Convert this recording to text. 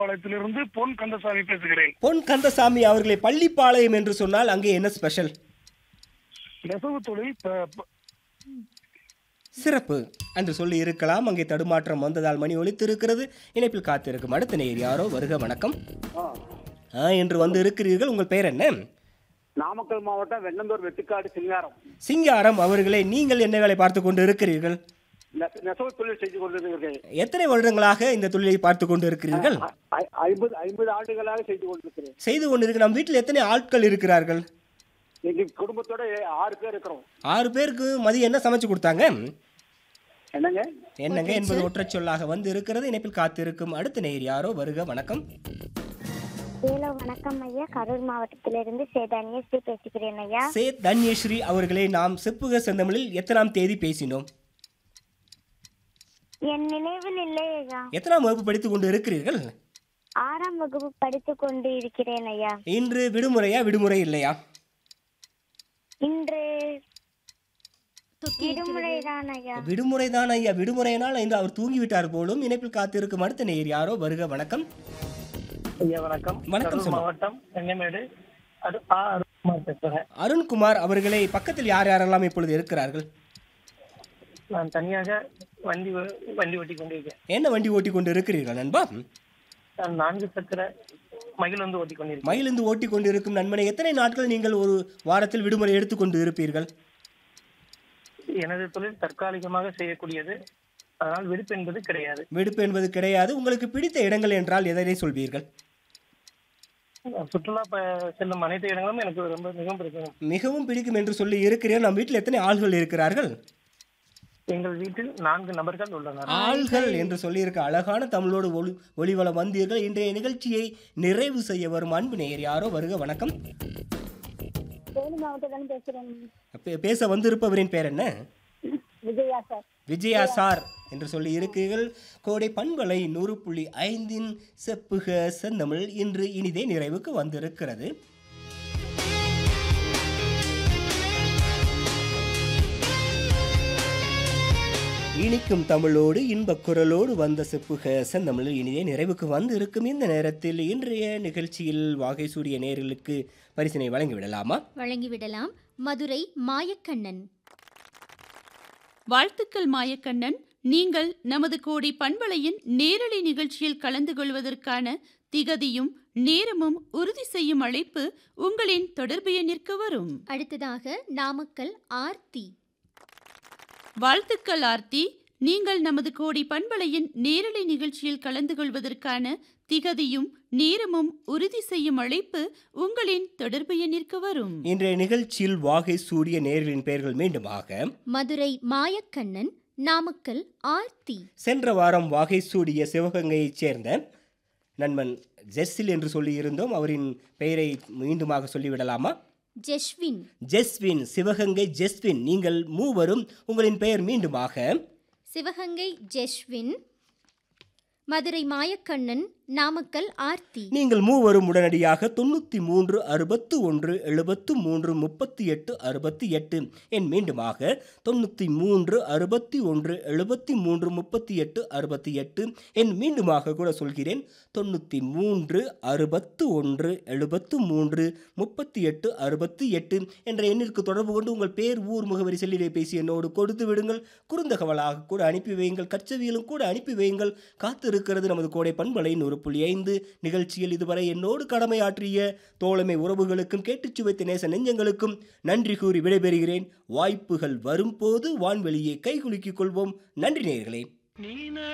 பாளையத்திலிருந்து பொன் கந்தசாமி பேசுகிறேன் பொன் கந்தசாமி அவர்களை பள்ளிப்பாளையம் என்று சொன்னால் அங்கே என்ன ஸ்பெஷல் நெசவு தொழில் ப- ப- சிறப்பு என்று சொல்லி இருக்கலாம் அங்கே தடுமாற்றம் வந்ததால் மணி ஒலித்திருக்கிறது இணைப்பில் காத்திருக்கும் அடுத்த நேர் யாரோ வருக வணக்கம் ஆ என்று வந்து இருக்கிறீர்கள் உங்கள் பெயர் என்ன நாமக்கல் மாவட்டம் வெண்ணந்தூர் வெட்டுக்காடு சிங்காரம் சிங்காரம் அவர்களே நீங்கள் என்ன வேலை பார்த்து கொண்டு இருக்கிறீர்கள் நெ- நெசவு தொழில் செய்து கொண்டிருக்கிறேன் எத்தனை வருடங்களாக இந்த தொழிலை பார்த்து கொண்டு இருக்கிறீர்கள் ஐ- ஐம்பது ஐம்பது ஆண்டுகளாக செய்து கொண்டிருக்கிறேன் செய்து கொண்டிருக்க நம் வீட்டில் எத்தனை ஆட்கள் இருக்கிறார்கள் எங்க குடும்பத்தோட ஆறு பேர் இருக்கிறோம் ஆறு பேருக்கு மதியம் என்ன சமைச்சு கொடுத்தாங்க என்னங்க என்னங்க என்பது ஒற்றைச் சொல்லாக வந்து இருக்கிறது இணைப்பில் காத்திருக்கும் அடுத்த நேர் யாரோ வருக வணக்கம் ஹலோ வணக்கம் ஐயா கரூர் மாவட்டத்திலிருந்து சேதானியஸ்ரீ பேசுகிறேன் ஐயா சே தன்யஸ்ரீ அவர்களே நாம் செப்புக செந்தமிழில் எத்தனாம் தேதி பேசினோம் என் நினைவில் இல்லை ஐயா எத்தனாம் வகுப்பு படித்துக் கொண்டு இருக்கிறீர்கள் ஆறாம் வகுப்பு படித்துக் கொண்டு இருக்கிறேன் ஐயா இன்று விடுமுறையா விடுமுறை இல்லையா இன்று விடுமுறை தான் ஐயா விடுமுறை தான் ஐயா விடுமுறையினால் இன்று அவர் தூங்கிவிட்டார் போலும் இணைப்பில் காத்திருக்கும் அடுத்த நேர் யாரோ வருக வணக்கம் ஐயா வணக்கம் வணக்கம் கரூர் சொல்லுங்க. மாவட்டம் செங்கமேடு அது ஆ அருண்குமார் பேசுகிறேன் அருண்குமார் அவர்களை பக்கத்தில் யார் யாரெல்லாம் இப்பொழுது இருக்கிறார்கள் நான் தனியாக வண்டி ஓ- வண்டி ஓட்டி கொண்டிருக்கேன் என்ன வண்டி ஓட்டி கொண்டு இருக்கிறீர்கள் நண்பா நான் நான்கு சக்கர மகிழ் வந்து ஓட்டி கொண்டிருக்கேன் மயிலிருந்து ஓட்டி கொண்டு இருக்கும் நண்பனை எத்தனை நாட்கள் நீங்கள் ஒரு வாரத்தில் விடுமுறை எடுத்துக்கொண்டு இருப்பீர்கள் எனது தொழில் தற்காலிகமாக செய்யக்கூடியது அதனால் விடுப்பு என்பது கிடையாது விடுப்பு என்பது கிடையாது உங்களுக்கு பிடித்த இடங்கள் என்றால் எதனை சொல்வீர்கள் சுற்றுலா ப- செல்லும் அனைத்து இடங்களும் எனக்கு ரொம்ப மிகவும் பிடிக்கும் மிகவும் பிடிக்கும் என்று சொல்லி இருக்கிறேன் நம் வீட்டில் எத்தனை ஆள்கள் இருக்கிறார்கள் எங்கள் வீட்டில் நான்கு நபர்கள் உள்ளனர் ஆள்கள் என்று சொல்லியிருக்க அழகான தமிழோடு ஒளி ஒளிவளம் வந்தீர்கள் இன்றைய நிகழ்ச்சியை நிறைவு செய்ய வரும் அன்பு நேயர் யாரோ வருக வணக்கம் தேனி மாவட்டத்தில் பேசுகிறேன் பே- பேச வந்திருப்பவரின் பேர் என்ன விஜயா சார் விஜயா சார் என்று சொல்லி இருக்கீர்கள் கோடை பண்பலை நூறு புள்ளி ஐந்தின் செப்புக செந்தமிழ் இன்று இனிதே நிறைவுக்கு வந்திருக்கிறது இனிக்கும் தமிழோடு இன்பக் குரலோடு வந்த செப்புக செந்தமிழ் இனிதே நிறைவுக்கு வந்து இருக்கும் இந்த நேரத்தில் இன்றைய நிகழ்ச்சியில் வாகை சூரிய நேர்களுக்கு பரிசினை வழங்கிவிடலாமா வழங்கிவிடலாம் மதுரை மாயக்கண்ணன் வாழ்த்துக்கள் மாயக்கண்ணன் நீங்கள் நமது கோடி பண்பலையின் நேரலை நிகழ்ச்சியில் கலந்து கொள்வதற்கான திகதியும் நேரமும் உறுதி செய்யும் அழைப்பு உங்களின் தொடர்பு எண்ணிற்கு வரும் அடுத்ததாக நாமக்கல் ஆர்த்தி வாழ்த்துக்கள் ஆர்த்தி நீங்கள் நமது கோடி பண்பலையின் நேரலை நிகழ்ச்சியில் கலந்து கொள்வதற்கான திகதியும் நேரமும் உறுதி செய்யும் அழைப்பு உங்களின் தொடர்பு எண்ணிற்கு வரும் இன்றைய நிகழ்ச்சியில் வாகை சூரிய நேர்களின் பெயர்கள் மீண்டுமாக மதுரை மாயக்கண்ணன் நாமக்கல் ஆர்த்தி சென்ற வாரம் வாகை சூடிய சிவகங்கையைச் சேர்ந்த நண்பன் ஜெஸ்ஸில் என்று சொல்லியிருந்தோம் அவரின் பெயரை மீண்டுமாக சொல்லிவிடலாமா ஜெஷ்வின் ஜெஸ்வின் சிவகங்கை ஜெஸ்வின் நீங்கள் மூவரும் உங்களின் பெயர் மீண்டுமாக சிவகங்கை ஜெஷ்வின் மதுரை மாயக்கண்ணன் நாமக்கல் ஆர்த்தி நீங்கள் மூவரும் உடனடியாக தொண்ணூற்றி மூன்று அறுபத்து ஒன்று எழுபத்து மூன்று முப்பத்தி எட்டு அறுபத்தி எட்டு என் மீண்டுமாக தொண்ணூற்றி மூன்று அறுபத்தி ஒன்று எழுபத்தி மூன்று முப்பத்தி எட்டு அறுபத்தி எட்டு என் மீண்டுமாக கூட சொல்கிறேன் தொண்ணூற்றி மூன்று அறுபத்து ஒன்று எழுபத்து மூன்று முப்பத்தி எட்டு அறுபத்தி எட்டு என்ற எண்ணிற்கு தொடர்பு கொண்டு உங்கள் பேர் ஊர் முகவரி செல்லிலே பேசி என்னோடு கொடுத்து விடுங்கள் குறுந்தகவலாக கூட அனுப்பி வையுங்கள் கச்சவியலும் கூட அனுப்பி வையுங்கள் காத்திருக்கிறது நமது கோடை பண்பலையின் ஒரு புள்ளி ஐந்து நிகழ்ச்சியில் இதுவரை என்னோடு கடமையாற்றிய தோழமை உறவுகளுக்கும் கேட்டுச் சுவைத்த நேச நெஞ்சங்களுக்கும் நன்றி கூறி விடைபெறுகிறேன் வாய்ப்புகள் வரும்போது வான்வெளியை கைகுலுக்கிக் கொள்வோம் நன்றி நேயர்களே